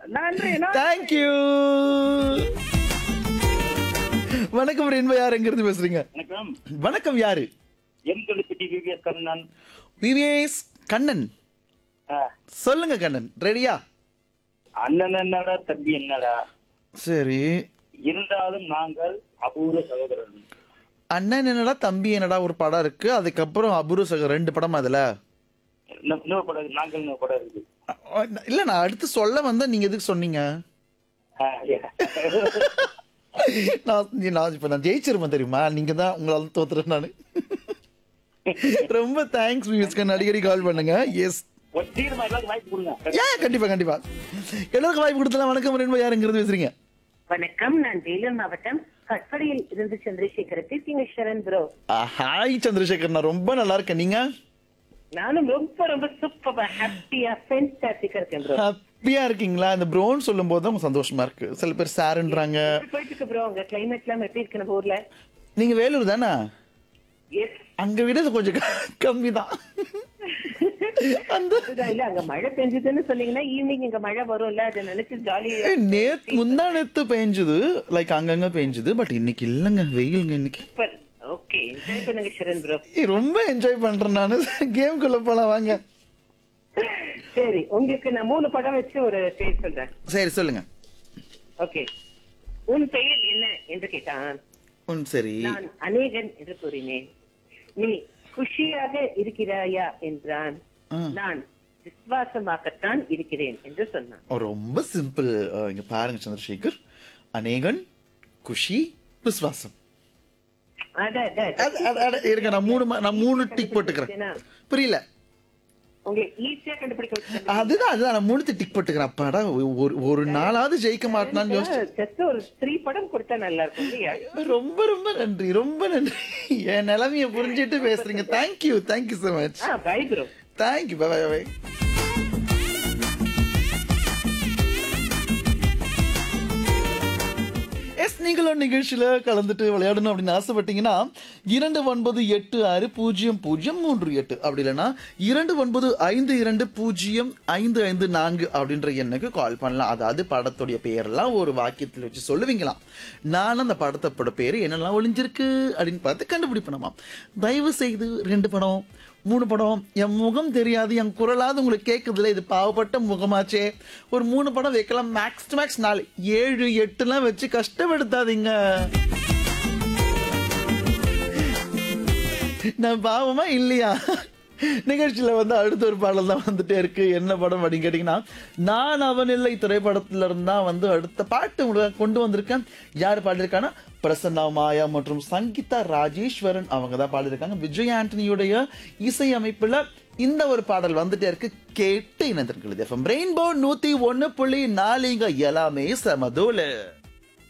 நன்றி நன்றி. தேங்க்யூ வணக்கம் ரென்பா யார் எங்க இருந்து பேசுறீங்க வணக்கம் வணக்கம் யாரு எம் தொழிற்பட்டி விவிஎஸ் கண்ணன் விவேஸ் கண்ணன் ஆ, சொல்லுங்க கண்ணன் ரெடியா அண்ணன் என்னடா தம்பி என்னடா சரி இருந்தாலும் நாங்கள் அபூர்வ சகோதரர்கள் அண்ணன் என்னடா தம்பி என்னடா ஒரு படம் இருக்கு அதுக்கப்புறம் அபூர்வ சகர் ரெண்டு படம் அதுல இன்னும் இன்னொரு படம் இருக்கு, நாங்கள் இன்னொரு படம் இருக்கு அ- இல்ல நான் அடுத்து சொல்ல வந்தா நீங்க எதுக்கு சொன்னீங்க ஆ, yeah. நான் நீ- நான் இப்ப நான் ஜெயிச்சிருப்பேன் தெரியுமா நீங்க தான் உங்களால தோத்துறேன் நானு ரொம்ப தேங்க்ஸ் விவேஸ் கண்ணன் அடிக்கடி கால் பண்ணுங்க எஸ் ஒரு தீர்மா எல்லாருக்கும் வாய்ப்பு கொடுங்க ஏன் கண்டிப்பா கண்டிப்பா எல்லாருக்கும் வாய்ப்பு கொடுத்தலாம் வணக்கம் ரென்பா யார் எங்க இருந்து பேசுறீங்க வணக்கம் நான் வேலூர் மாவட்டம் கட்படியில் இருந்து சந்திரசேகர் பேசிங்க ஷரண் ப்ரோ ஹாய் சந்திரசேகர் நான் ரொம்ப நல்லா இருக்கேன் நீங்க நானும் ரொம்ப ரொம்ப சூப்பரா ஹாப்பியா ஃபென்டாஸ்டிக்கா இருக்கேன் ப்ரோ ஹாப்பியா இருக்கீங்களா இந்த ப்ரோன்னு சொல்லும் போது தான் சந்தோஷமா இருக்கு சில பேர் சாருன்றாங்க எப்படி போயிட்டு இருக்கு ப்ரோ உங்க கிளைமேட் எல்லாம் எப்படி இருக்கு நம்ம ஊர்ல நீங்க வேலூர் தானே எஸ் அங்க விட இது கொஞ்சம் கம்மி தான் அந்த இல்ல அங்க மழை பெஞ்சதுன்னு சொன்னீங்கன்னா ஈவினிங் இங்க மழை வரும்ல அதை நினைச்சு ஜாலியா நேத்து முந்தா நேத்து பெஞ்சுது லைக் அங்கங்க பெஞ்சுது பட் இன்னைக்கு இல்லைங்க வெயிலுங்க இன்னைக்கு சூப்பர் ஓகே என்ஜாய் பண்ணுங்க ஷரண் ப்ரோ ஏய், ரொம்ப என்ஜாய் பண்றேன் நானு கேம் குள்ள போலாம் வாங்க சரி உங்களுக்கு நான் மூணு படம் வச்சு ஒரு பேர் சொல்றேன் சரி சொல்லுங்க ஓகே உன் பெயர் என்ன என்று கேட்டான் உன் சரி நான் அநேகன் என்று கூறினேன் நீ குஷியாக இருக்கிறாயா என்றான் ஆ. நான் விசுவாசமாகத்தான் இருக்கிறேன் என்று சொன்னான் ஓ, ரொம்ப சிம்பிள் இங்க பாருங்க சந்திரசேகர் அநேகன் குஷி விஸ்வாசம் அட, அட, அட. அட, அட, அட, இருங்க நான் மூணு ம- நான் மூணு டிக் போட்டுக்கிறேன் புரியல உங்களை ஈஸியா கண்டுபிடிக்க வச்சு அதுதான் அதுதான் நான் மூணு டிக் போட்டுக்கிறேன் அப்பாடா ஒரு ஒரு நாளாவது ஜெயிக்க மாட்டேனான்னு யோசிச்சு ஜஸ்ட் ஒரு த்ரீ படம் கொடுத்தா நல்லா இருக்கும் இல்லையா ரொம்ப ரொம்ப நன்றி ரொம்ப நன்றி என் நிலைமைய புரிஞ்சிட்டு பேசுறீங்க தேங்க்யூ தேங்க்யூ so மச் ஆ bye bro thank you bye bye bye yes நீங்களும் நிகழ்ச்சியில கலந்துட்டு விளையாடணும் அப்படின்னு ஆசைப்பட்டீங்கன்னா இரண்டு ஒன்பது எட்டு ஆறு பூஜ்ஜியம் பூஜ்ஜியம் மூன்று எட்டு அப்படி இல்லைன்னா இரண்டு ஒன்பது ஐந்து இரண்டு பூஜ்ஜியம் ஐந்து ஐந்து நான்கு அப்படின்ற எண்ணுக்கு கால் பண்ணலாம் அதாவது படத்துடைய பெயரெல்லாம் ஒரு வாக்கியத்தில் வச்சு சொல்லுவீங்களாம் நான் அந்த படத்தோட பேர் என்னெல்லாம் ஒளிஞ்சிருக்கு அப்படின்னு பார்த்து கண்டுபிடிப்பணுமா தயவு செய்து ரெண்டு படம் மூணு படம் என் முகம் தெரியாது என் குரலாவது உங்களுக்கு கேட்குதுல இது பாவப்பட்ட முகமாச்சே ஒரு மூணு படம் வைக்கலாம் மேக்ஸ் டு மேக்ஸ் நாலு ஏழு எட்டுலாம் வச்சு கஷ்டப்படுத்தாதீங்க நான் பாவமா இல்லையா நிகழ்ச்சியில வந்து அடுத்த ஒரு பாடல் தான் வந்துட்டே இருக்கு என்ன படம் அப்படின்னு கேட்டீங்கன்னா நான் அவன் இல்லை திரைப்படத்துல இருந்தா வந்து அடுத்த பாட்டு உங்களுக்கு கொண்டு வந்திருக்கேன் யார் பாடியிருக்காங்கன்னா பிரசன்னா மாயா மற்றும் சங்கீதா ராஜேஸ்வரன் அவங்க தான் பாடியிருக்காங்க விஜய் ஆண்டனியுடைய இசை அமைப்புல இந்த ஒரு பாடல் வந்துட்டே இருக்கு கேட்டு இணைந்திருக்கிறது எஃப்எம் ரெயின்போ நூத்தி ஒன்னு புள்ளி நாலுங்க எல்லாமே சமதோல